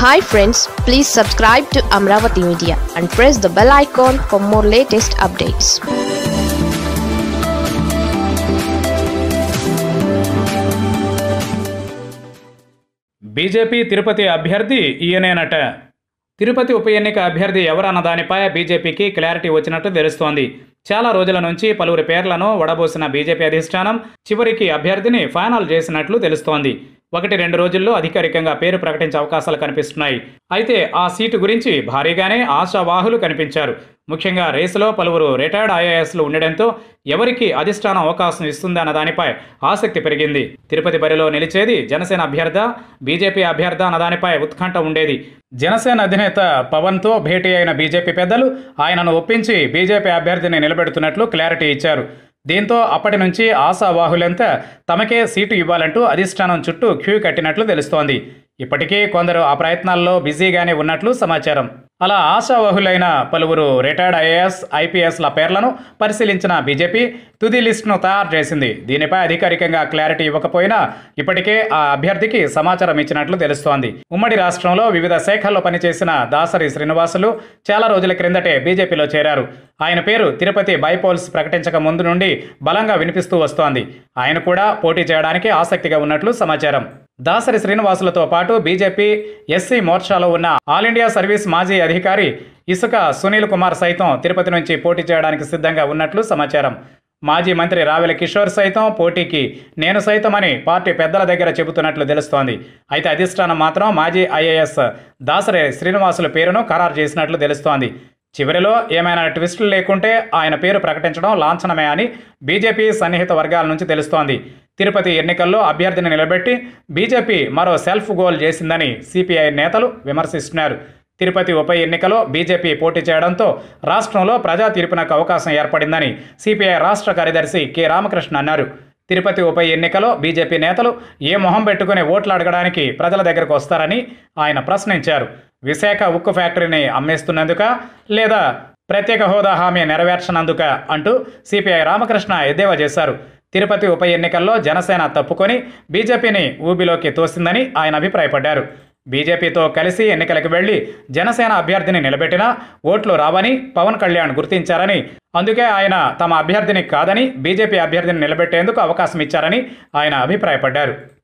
hi friends please subscribe to Amaravati media and press the bell icon for more latest updates BJP Tirupati అభ్యర్థి ఈయనేనట తిరుపతి ఉప ఎన్నిక అభ్యర్థి ఎవరన్న దానిపై బీజేపీకి క్లారిటీ వచ్చినట్టు తెలుస్తోంది చాలా రోజుల నుంచి పలువురి పేర్లను వడబోసిన బీజేపీ అధిష్టానం చివరికి అభ్యర్థిని ఫైనల్ చేసినట్లు తెలుస్తోంది ఒకటి రెండు రోజుల్లో అధికారికంగా పేరు ప్రకటించే అవకాశాలు కనిపిస్తున్నాయి అయితే ఆ సీటు గురించి భారీగానే ఆశావాహులు కనిపించారు ముఖ్యంగా రేసులో పలువురు రిటైర్డ్ ఐఏఎస్లు ఉండడంతో ఎవరికి అధిష్టానం అవకాశం ఇస్తుందన్న దానిపై ఆసక్తి పెరిగింది తిరుపతి బరిలో నిలిచేది జనసేన అభ్యర్థ బీజేపీ అభ్యర్థ అన్న దానిపై ఉత్కంఠ ఉండేది జనసేన అధినేత పవన్తో భేటీ అయిన బీజేపీ పెద్దలు ఆయనను ఒప్పించి బీజేపీ అభ్యర్థిని నిలబెడుతున్నట్లు క్లారిటీ ఇచ్చారు దీంతో అప్పటి నుంచి ఆశావాహులంతా తమకే సీటు ఇవ్వాలంటూ అధిష్టానం చుట్టూ క్యూ కట్టినట్లు తెలుస్తోంది ఇప్పటికీ కొందరు ఆ ప్రయత్నాల్లో బిజీగానే ఉన్నట్లు సమాచారం అలా ఆశావాహులైన పలువురు రిటైర్డ్ ఐఏఎస్ ఐపీఎస్ల పేర్లను పరిశీలించిన బీజేపీ తుది లిస్టును తయారు చేసింది దీనిపై అధికారికంగా క్లారిటీ ఇవ్వకపోయినా ఇప్పటికే ఆ అభ్యర్థికి సమాచారం ఇచ్చినట్లు తెలుస్తోంది ఉమ్మడి రాష్ట్రంలో వివిధ శాఖల్లో పనిచేసిన దాసరి శ్రీనివాసులు చాలా రోజుల క్రిందటే బీజేపీలో చేరారు ఆయన పేరు తిరుపతి బైపోల్స్ ప్రకటించక ముందు నుండి బలంగా వినిపిస్తూ వస్తోంది ఆయన కూడా పోటీ చేయడానికి ఆసక్తిగా ఉన్నట్లు సమాచారం దాసరి శ్రీనివాసులతో పాటు బీజేపీ ఎస్సీ మోర్చాలో ఉన్న ఆల్ ఇండియా సర్వీస్ మాజీ అధికారి ఇసుక సునీల్ కుమార్ సైతం తిరుపతి నుంచి పోటీ చేయడానికి సిద్ధంగా ఉన్నట్లు సమాచారం మాజీ మంత్రి రావెల కిషోర్ సైతం పోటీకి నేను సైతం అని పార్టీ పెద్దల దగ్గర చెబుతున్నట్లు తెలుస్తోంది అయితే అధిష్టానం మాత్రం మాజీ ఐఏఎస్ దాసరి శ్రీనివాసుల పేరును ఖరారు చేసినట్లు తెలుస్తోంది చివరిలో ఏమైనా ట్విస్టులు లేకుంటే ఆయన పేరు ప్రకటించడం లాంఛనమే అని బీజేపీ సన్నిహిత వర్గాల నుంచి తెలుస్తోంది తిరుపతి ఎన్నికల్లో అభ్యర్థిని నిలబెట్టి బీజేపీ మరో సెల్ఫ్ గోల్ చేసిందని సిపిఐ నేతలు విమర్శిస్తున్నారు తిరుపతి ఉప ఎన్నికలో బీజేపీ పోటీ చేయడంతో రాష్ట్రంలో ప్రజా తీర్పునకు అవకాశం ఏర్పడిందని సిపిఐ రాష్ట్ర కార్యదర్శి కె రామకృష్ణ అన్నారు తిరుపతి ఉప ఎన్నికలో బీజేపీ నేతలు ఏ మొహం పెట్టుకుని ఓట్లు అడగడానికి ప్రజల దగ్గరకు వస్తారని ఆయన ప్రశ్నించారు విశాఖ ఉక్కు ఫ్యాక్టరీని అమ్మేస్తున్నందుక లేదా ప్రత్యేక హోదా హామీ నెరవేర్చనందుక అంటూ సిపిఐ రామకృష్ణ ఎద్దేవా చేశారు తిరుపతి ఉప ఎన్నికల్లో జనసేన తప్పుకొని బీజేపీని ఊబిలోకి తోసిందని ఆయన అభిప్రాయపడ్డారు బీజేపీతో కలిసి ఎన్నికలకు వెళ్లి జనసేన అభ్యర్థిని నిలబెట్టినా ఓట్లు రావని పవన్ కళ్యాణ్ గుర్తించారని అందుకే ఆయన తమ అభ్యర్థిని కాదని బీజేపీ అభ్యర్థిని నిలబెట్టేందుకు అవకాశం ఇచ్చారని ఆయన అభిప్రాయపడ్డారు